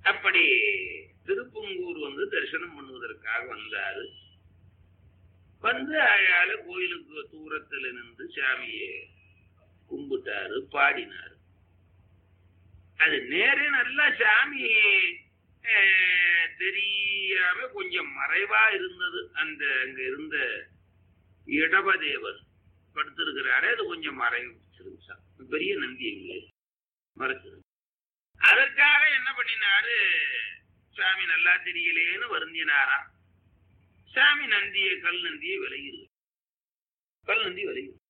அப்படி திருப்பங்கூர் வந்து தரிசனம் பண்ணுவதற்காக வந்தாரு வந்து அயால கோயிலுக்கு தூரத்துல நின்று சாமியை கும்பிட்டாரு பாடினாரு அது நேரே நல்லா சாமி அஹ், தெரியாம கொஞ்சம் மறைவா இருந்தது அந்த அங்க இருந்த இடபதேவர் படுத்திருக்கிறாரு அது கொஞ்சம் மறைச்சிருந்துச்சா பெரிய நந்தி எங்க மறைச்சிருந்து அதற்காக என்ன பண்ணினாரு சாமி நல்லா தெரியலேன்னு வருந்தினாராம் சாமி நந்தியை கல் நந்தியை விலகிரு கல் நந்தி விலகிரு